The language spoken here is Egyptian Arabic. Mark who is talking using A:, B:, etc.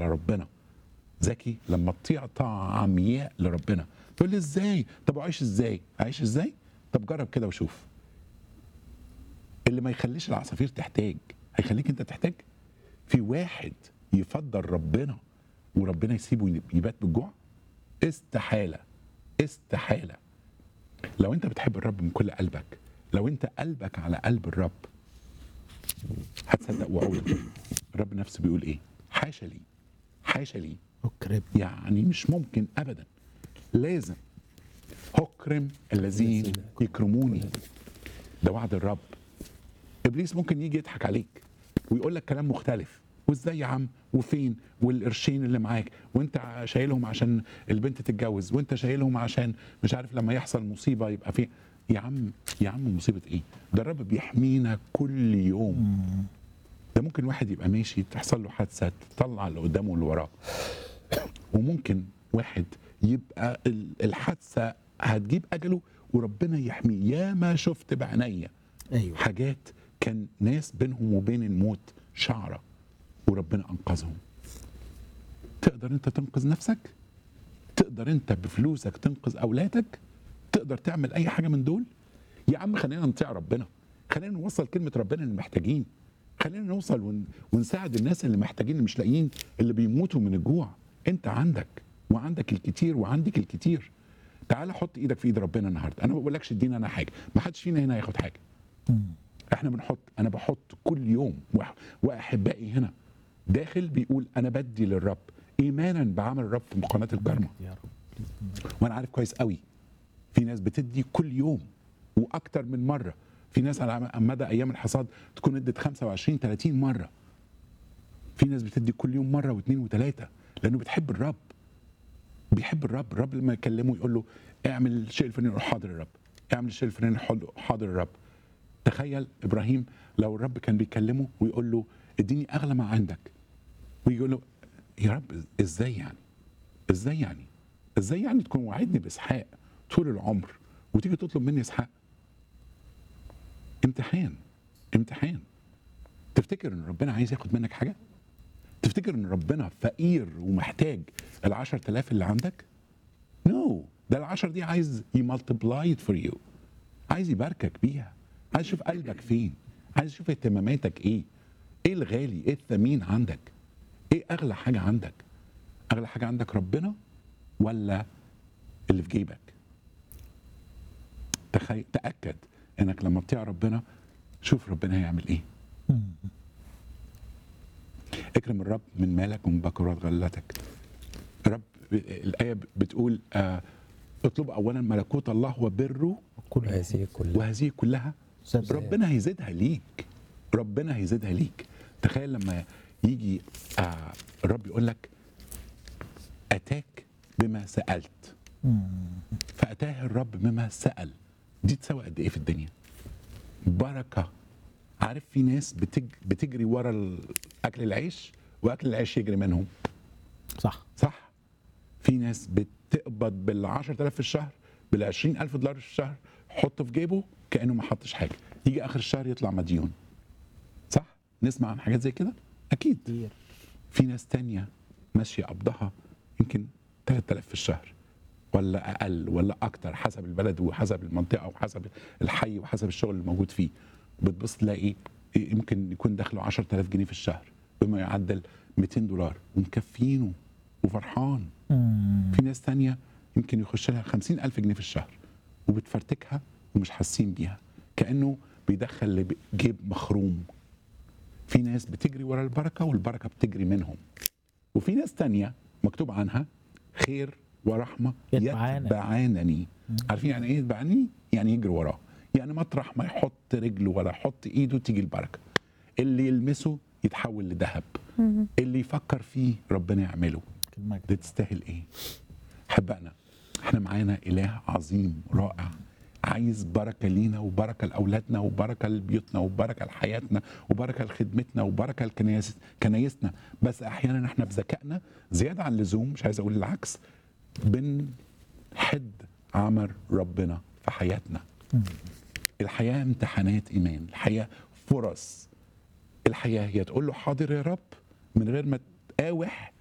A: على ربنا ذكي لما تطيع طاعه عمياء لربنا تقول لي ازاي طب اعيش ازاي اعيش ازاي طب جرب كده وشوف اللي ما يخليش العصافير تحتاج هيخليك انت تحتاج في واحد يفضل ربنا وربنا يسيبه يبات بالجوع استحاله استحاله لو انت بتحب الرب من كل قلبك لو انت قلبك على قلب الرب هتصدق وعوده الرب نفسه بيقول ايه حاشا لي حاشا لي
B: اكرم
A: يعني مش ممكن ابدا لازم اكرم الذين يكرموني ده وعد الرب ابليس ممكن يجي يضحك عليك ويقول لك كلام مختلف وازاي يا عم وفين والقرشين اللي معاك وانت شايلهم عشان البنت تتجوز وانت شايلهم عشان مش عارف لما يحصل مصيبه يبقى في يا عم يا عم مصيبه ايه ده الرب بيحمينا كل يوم ده ممكن واحد يبقى ماشي تحصل له حادثه تطلع اللي قدامه واللي وراه وممكن واحد يبقى ال- الحادثه هتجيب اجله وربنا يحميه يا ما شفت بعينيا
B: ايوه
A: حاجات كان ناس بينهم وبين الموت شعره وربنا انقذهم تقدر انت تنقذ نفسك تقدر انت بفلوسك تنقذ اولادك تقدر تعمل اي حاجه من دول يا عم خلينا نطيع ربنا خلينا نوصل كلمه ربنا للمحتاجين خلينا نوصل ون... ونساعد الناس اللي محتاجين اللي مش لاقيين اللي بيموتوا من الجوع انت عندك وعندك الكتير وعندك الكتير تعال حط ايدك في ايد ربنا النهارده انا ما بقولكش ادينا انا حاجه ما حدش فينا هنا هياخد حاجه احنا بنحط انا بحط كل يوم وأح- واحبائي هنا داخل بيقول انا بدي للرب ايمانا بعمل الرب في قناه الكرمه
B: يا رب
A: وانا عارف كويس قوي في ناس بتدي كل يوم واكتر من مره في ناس على مدى ايام الحصاد تكون ادت 25 30 مره في ناس بتدي كل يوم مره واثنين وثلاثه لانه بتحب الرب بيحب الرب الرب لما يكلمه يقول له اعمل الشيء الفلاني يقول حاضر الرب اعمل الشيء الفلاني حاضر- حاضر الرب تخيل ابراهيم لو الرب كان بيكلمه ويقول له اديني اغلى ما عندك ويقول له يا رب ازاي يعني ازاي يعني ازاي يعني تكون وعدني باسحاق طول العمر وتيجي تطلب مني اسحاق امتحان امتحان تفتكر ان ربنا عايز ياخد منك حاجه تفتكر ان ربنا فقير ومحتاج ال 10000 اللي عندك نو no. ده ال 10 دي عايز يمالتبلاي فور يو عايز يباركك بيها عايز يشوف قلبك فين عايز يشوف اهتماماتك ايه ايه الغالي ايه الثمين عندك ايه اغلى حاجه عندك اغلى حاجه عندك ربنا ولا اللي في جيبك تخيل تاكد انك لما تطيع ربنا شوف ربنا هيعمل ايه اكرم الرب من مالك ومن بكرات غلتك الرب الايه بتقول آه اطلب اولا ملكوت الله وبره
B: كل
C: هذه كلها
A: وهذه كلها
B: سبب.
A: ربنا هيزيدها ليك ربنا هيزيدها ليك تخيل لما يجي آه الرب يقول لك اتاك بما سالت فاتاه الرب بما سال دي تساوي قد ايه في الدنيا بركه عارف في ناس بتج... بتجري ورا ال- اكل العيش واكل العيش يجري منهم
B: صح
A: صح في ناس بتقبض بال 10000 في الشهر بال 20000 دولار في الشهر حطه في جيبه كانه ما حطش حاجه يجي اخر الشهر يطلع مديون صح نسمع عن حاجات زي كده اكيد
B: كتير
A: في ناس تانية ماشية قبضها يمكن 3000 في الشهر ولا أقل ولا أكتر حسب البلد وحسب المنطقة وحسب الحي وحسب الشغل اللي موجود فيه بتبص تلاقي يمكن يكون دخله 10000 جنيه في الشهر بما يعدل 200 دولار ومكفينه وفرحان في ناس تانية يمكن يخش لها 50000 جنيه في الشهر وبتفرتكها ومش حاسين بيها كأنه بيدخل جيب مخروم في ناس بتجري ورا البركه والبركه بتجري منهم وفي ناس تانية مكتوب عنها خير ورحمه
B: يتبعانني.
A: يتبعانني عارفين يعني ايه يتبعانني يعني يجري وراه يعني مطرح ما يحط رجله ولا يحط ايده تيجي البركه اللي يلمسه يتحول لذهب اللي يفكر فيه ربنا يعمله
B: المجد
A: ده تستاهل ايه احبائنا احنا معانا اله عظيم رائع عايز بركه لينا وبركه لاولادنا وبركه لبيوتنا وبركه لحياتنا وبركه لخدمتنا وبركه لكنايس كنايسنا بس احيانا احنا بذكائنا زياده عن اللزوم مش عايز اقول العكس بنحد عمل ربنا في حياتنا الحياه امتحانات ايمان الحياه فرص الحياه هي تقول له حاضر يا رب من غير ما تقاوح